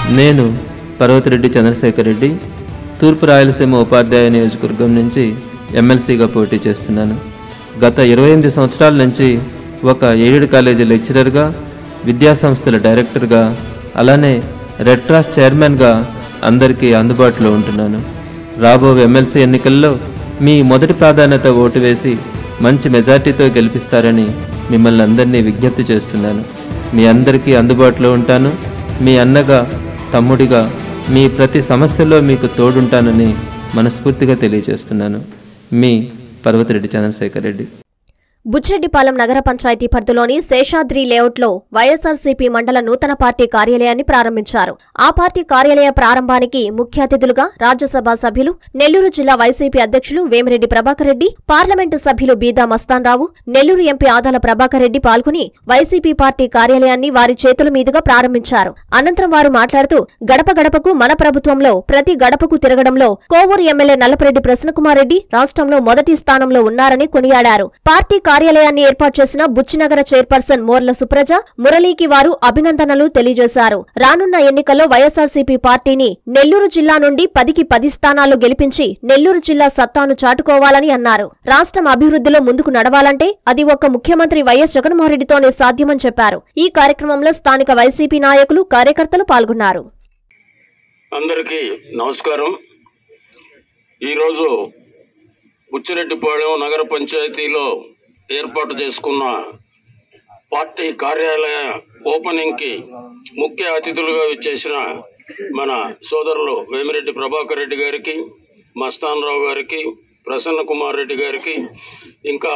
నేను పర్వతిరెడ్డి చంద్రశేఖర్ రెడ్డి తూర్పు రాయలసీమ ఉపాధ్యాయ నియోజకవర్గం నుంచి ఎమ్మెల్సీగా పోటీ చేస్తున్నాను గత ఇరవై ఎనిమిది సంవత్సరాల నుంచి ఒక ఎయిడెడ్ కాలేజీ లెక్చరర్గా విద్యాసంస్థల డైరెక్టర్గా అలానే రెడ్ క్రాస్ చైర్మన్గా అందరికీ అందుబాటులో ఉంటున్నాను రాబో ఎమ్మెల్సీ ఎన్నికల్లో మీ మొదటి ప్రాధాన్యత ఓటు వేసి మంచి మెజార్టీతో గెలిపిస్తారని మిమ్మల్ని అందరినీ విజ్ఞప్తి చేస్తున్నాను మీ అందరికీ అందుబాటులో ఉంటాను మీ అన్నగా తమ్ముడిగా మీ ప్రతి సమస్యలో మీకు తోడుంటానని మనస్ఫూర్తిగా తెలియజేస్తున్నాను మీ పర్వతిరెడ్డి చంద్రశేఖర్ రెడ్డి బుచ్చిరెడ్డిపాలెం నగర పంచాయతీ పరిధిలోని శేషాద్రి లేఅవుట్లో వైఎస్ఆర్సీపీ మండల నూతన పార్టీ కార్యాలయాన్ని ప్రారంభించారు ఆ పార్టీ కార్యాలయ ప్రారంభానికి ముఖ్య అతిథులుగా రాజ్యసభ సభ్యులు నెల్లూరు జిల్లా వైసీపీ అధ్యక్షులు వేమిరెడ్డి ప్రభాకర్ రెడ్డి పార్లమెంటు సభ్యులు బీదా మస్తాన్రావు నెల్లూరు ఎంపీ ఆదాల ప్రభాకర్ రెడ్డి పాల్గొని వైసీపీ పార్టీ కార్యాలయాన్ని వారి చేతుల మీదుగా ప్రారంభించారు అనంతరం వారు మాట్లాడుతూ గడప గడపకు మన ప్రభుత్వంలో ప్రతి గడపకు తిరగడంలో కోవూరు ఎమ్మెల్యే నల్లపరెడ్డి ప్రసన్నకుమార్ రెడ్డి రాష్ట్రంలో మొదటి స్థానంలో ఉన్నారని కొనియాడారు పార్టీ కార్యాలయాన్ని ఏర్పాటు చేసిన బుచ్చినగర చైర్పర్సన్ మోర్ల సుప్రజ మురళీకి వారు అభినందనలు తెలియజేశారు రానున్న ఎన్నికల్లో వైఎస్ఆర్సీపీ పార్టీని నెల్లూరు జిల్లా నుండి పదికి పది స్థానాలు గెలిపించి నెల్లూరు జిల్లా సత్తాను చాటుకోవాలని అన్నారు రాష్ట్రం అభివృద్ధిలో ముందుకు నడవాలంటే అది ఒక్క ముఖ్యమంత్రి వైఎస్ జగన్మోహన్రెడ్డితోనే సాధ్యమని చెప్పారు ఈ కార్యక్రమంలో స్థానిక వైసీపీ నాయకులు కార్యకర్తలు పాల్గొన్నారు అందరికీ నమస్కారం ఈరోజు బుచ్చిరెడ్డిపాళెం నగర పంచాయతీలో ఏర్పాటు చేసుకున్న పార్టీ కార్యాలయ ఓపెనింగ్కి ముఖ్య అతిథులుగా విచ్చేసిన మన సోదరులు వేమిరెడ్డి ప్రభాకర్ రెడ్డి గారికి మస్తాన్ రావు గారికి ప్రసన్న కుమార్ రెడ్డి గారికి ఇంకా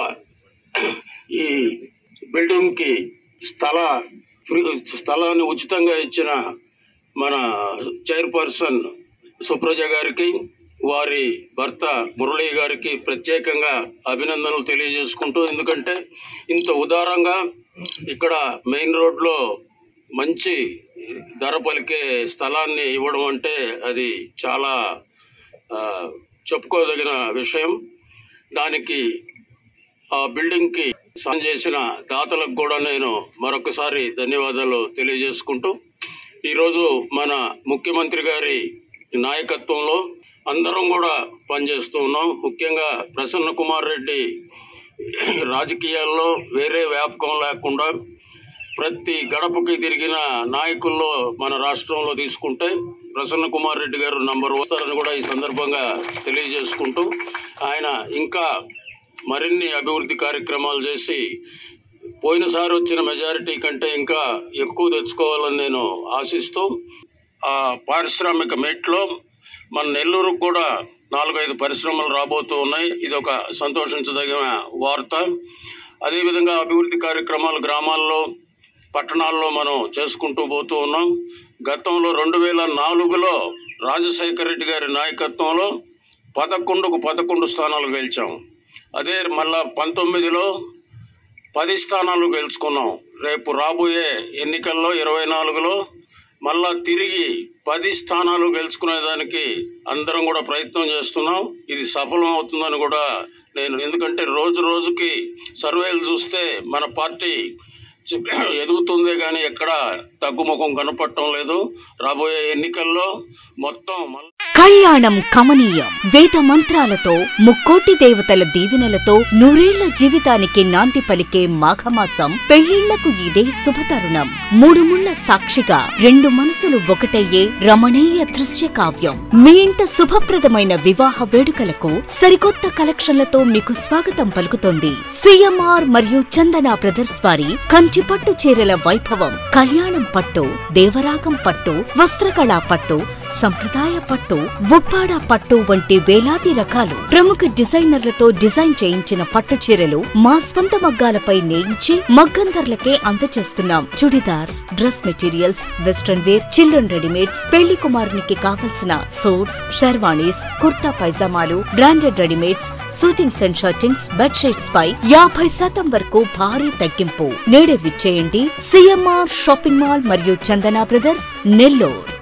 ఈ బిల్డింగ్కి స్థల ఫ్రీ- స్థలాన్ని ఉచితంగా ఇచ్చిన మన చైర్పర్సన్ సుప్రజ గారికి వారి భర్త మురళీ గారికి ప్రత్యేకంగా అభినందనలు తెలియజేసుకుంటూ ఎందుకంటే ఇంత ఉదారంగా ఇక్కడ మెయిన్ రోడ్లో మంచి ధర పలికే స్థలాన్ని ఇవ్వడం అంటే అది చాలా ఆ, చెప్పుకోదగిన విషయం దానికి ఆ బిల్డింగ్ కి సాయం చేసిన దాతలకు కూడా నేను మరొకసారి ధన్యవాదాలు తెలియజేసుకుంటూ ఈరోజు మన ముఖ్యమంత్రి గారి నాయకత్వంలో అందరం కూడా పనిచేస్తూ ఉన్నాం ముఖ్యంగా ప్రసన్న కుమార్ రెడ్డి రాజకీయాల్లో వేరే వ్యాపకం లేకుండా ప్రతి గడపకి తిరిగిన నాయకుల్లో మన రాష్ట్రంలో తీసుకుంటే ప్రసన్న కుమార్ రెడ్డి గారు నంబర్ వస్తారని కూడా ఈ సందర్భంగా తెలియజేసుకుంటూ ఆయన ఇంకా మరిన్ని అభివృద్ధి కార్యక్రమాలు చేసి పోయినసారి వచ్చిన మెజారిటీ కంటే ఇంకా ఎక్కువ తెచ్చుకోవాలని నేను ఆశిస్తూ ఆ పారిశ్రామిక మీట్లో మన నెల్లూరుకు కూడా నాలుగైదు పరిశ్రమలు రాబోతూ ఉన్నాయి ఇది ఒక సంతోషించదగిన వార్త అదేవిధంగా అభివృద్ధి కార్యక్రమాలు గ్రామాల్లో పట్టణాల్లో మనం చేసుకుంటూ పోతూ ఉన్నాం గతంలో రెండు వేల నాలుగులో రాజశేఖర రెడ్డి గారి నాయకత్వంలో పదకొండుకు పదకొండు స్థానాలు గెలిచాం అదే మళ్ళా పంతొమ్మిదిలో పది స్థానాలు గెలుచుకున్నాం రేపు రాబోయే ఎన్నికల్లో ఇరవై నాలుగులో మళ్ళా తిరిగి పది స్థానాలు గెలుచుకునేదానికి అందరం కూడా ప్రయత్నం చేస్తున్నాం ఇది సఫలం అవుతుందని కూడా నేను ఎందుకంటే రోజు రోజుకి సర్వేలు చూస్తే మన పార్టీ చి- ఎదుగుతుందే కానీ ఎక్కడ తగ్గుముఖం కనపడటం లేదు రాబోయే ఎన్నికల్లో మొత్తం మళ్ళీ కళ్యాణం కమనీయం వేద మంత్రాలతో ముక్కోటి దేవతల దీవెనలతో నూరేళ్ల జీవితానికి నాంది పలికే మాఘమాసం పెళ్లిళ్లకు ఇదే శుభతరుణం మూడు ముళ్ల సాక్షిగా రెండు మనసులు ఒకటయ్యే రమణీయ దృశ్య కావ్యం మీ ఇంట శుభప్రదమైన వివాహ వేడుకలకు సరికొత్త కలెక్షన్లతో మీకు స్వాగతం పలుకుతోంది సిఎంఆర్ మరియు చందన బ్రదర్స్ వారి కంచి పట్టు చీరల వైభవం కళ్యాణం పట్టు దేవరాగం పట్టు వస్త్రకళా పట్టు సంప్రదాయ పట్టు ఉప్పాడ పట్టు వంటి వేలాది రకాలు ప్రముఖ డిజైనర్లతో డిజైన్ చేయించిన పట్టు చీరలు మా స్వంత మగ్గాలపై నేయించి మగ్గం ధరలకే అందచేస్తున్నాం chudidars dress materials western wear children readymades పెళ్లి కుమారునికి కావలసిన సూట్స్ షెర్వాణీస్ కుర్తా పైజామాలు branded readymades suitings and shirtings bedsheets పై యాభై శాతం వరకు భారీ తగ్గింపు నేడే విచ్చేయండి సిఎంఆర్ షాపింగ్ మాల్ మరియు చందన బ్రదర్స్ నెల్లూరు